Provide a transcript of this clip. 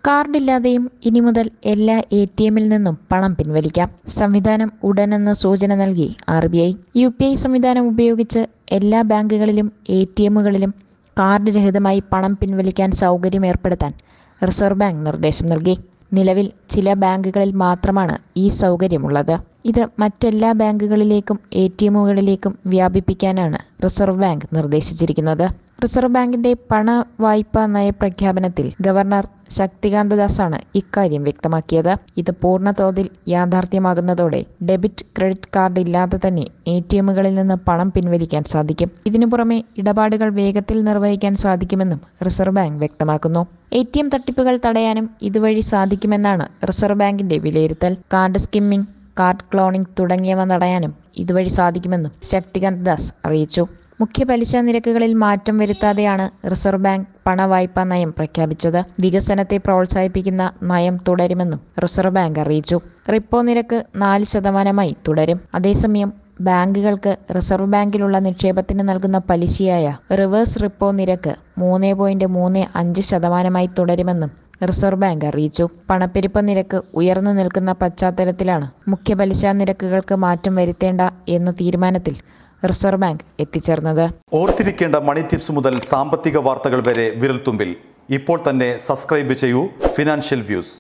കാർഡില്ലാതെയും ഇനി മുതൽ എല്ലാ എ ടി എമ്മിൽ നിന്നും പണം പിൻവലിക്കാം സംവിധാനം ഉടനെന്ന് സൂചന നൽകി R B I U P I സംവിധാനം ഉപയോഗിച്ച് എല്ലാ ബാങ്കുകളിലും എ ടി എമ്മുകളിലും കാർഡ് രഹിതമായി പണം പിൻവലിക്കാൻ സൗകര്യം ഏർപ്പെടുത്താൻ റിസർവ് ബാങ്ക് നിർദ്ദേശം നൽകി നിലവിൽ ചില ബാങ്കുകളിൽ മാത്രമാണ് ഈ സൗകര്യമുള്ളത് ഇത് മറ്റെല്ലാ ബാങ്കുകളിലേക്കും എ ടി എമ്മുകളിലേക്കും വ്യാപിപ്പിക്കാനാണ് റിസർവ് ബാങ്ക് നിർദ്ദേശിച്ചിരിക്കുന്നത് റിസർവ് ബാങ്കിന്റെ പണ വായ്പാ നയപ്രഖ്യാപനത്തിൽ ഗവർണർ ശക്തികാന്ത ദാസാണ് ഇക്കാര്യം വ്യക്തമാക്കിയത് ഇത് പൂർണ്ണ തോതിൽ യാഥാർത്ഥ്യമാകുന്നതോടെ ഡെബിറ്റ് ക്രെഡിറ്റ് കാർഡ് ഇല്ലാതെ തന്നെ എ ടി എമ്മുകളിൽ നിന്ന് പണം പിൻവലിക്കാൻ സാധിക്കും ഇതിനു പുറമെ ഇടപാടുകൾ വേഗത്തിൽ നിർവഹിക്കാൻ സാധിക്കുമെന്നും റിസർവ് ബാങ്ക് വ്യക്തമാക്കുന്നു എ ടി എം തട്ടിപ്പുകൾ തടയാനും ഇതുവഴി സാധിക്കുമെന്നാണ് റിസർവ് ബാങ്കിന്റെ വിലയിരുത്തൽ കാർഡ് സ്കിമ്മിംഗ് കാർഡ് ക്ലോണിംഗ് തുടങ്ങിയവ തടയാനും ഇതുവഴി സാധിക്കുമെന്നും ശക്തികാന്ത് ദാസ് അറിയിച്ചു മുഖ്യ പലിശ നിരക്കുകളിൽ മാറ്റം വരുത്താതെയാണ് റിസർവ് ബാങ്ക് പണവായ്പാ നയം പ്രഖ്യാപിച്ചത് വികസനത്തെ പ്രോത്സാഹിപ്പിക്കുന്ന നയം തുടരുമെന്നും റിസർവ് ബാങ്ക് അറിയിച്ചു റിപ്പോ നിരക്ക് നാല് ശതമാനമായി തുടരും അതേസമയം ബാങ്കുകൾക്ക് റിസർവ് ബാങ്കിലുള്ള നിക്ഷേപത്തിന് നൽകുന്ന പലിശയായ റിവേഴ്സ് റിപ്പോ നിരക്ക് മൂന്ന് പോയിന്റ് മൂന്ന് അഞ്ച് ശതമാനമായി തുടരുമെന്നും റിസർവ് ബാങ്ക് അറിയിച്ചു പണപ്പെരുപ്പ നിരക്ക് ഉയർന്നു നിൽക്കുന്ന പശ്ചാത്തലത്തിലാണ് മുഖ്യ പലിശ നിരക്കുകൾക്ക് മാറ്റം വരുത്തേണ്ട എന്ന തീരുമാനത്തിൽ റിസർവ് ബാങ്ക് എത്തിച്ചേർന്നത് ഓർത്തിരിക്കേണ്ട മണി ടിപ്സ് മുതൽ സാമ്പത്തിക വാർത്തകൾ വരെ വിരൽത്തുമ്പിൽ ഇപ്പോൾ തന്നെ സബ്സ്ക്രൈബ് ചെയ്യൂ ഫിനാൻഷ്യൽ വ്യൂസ്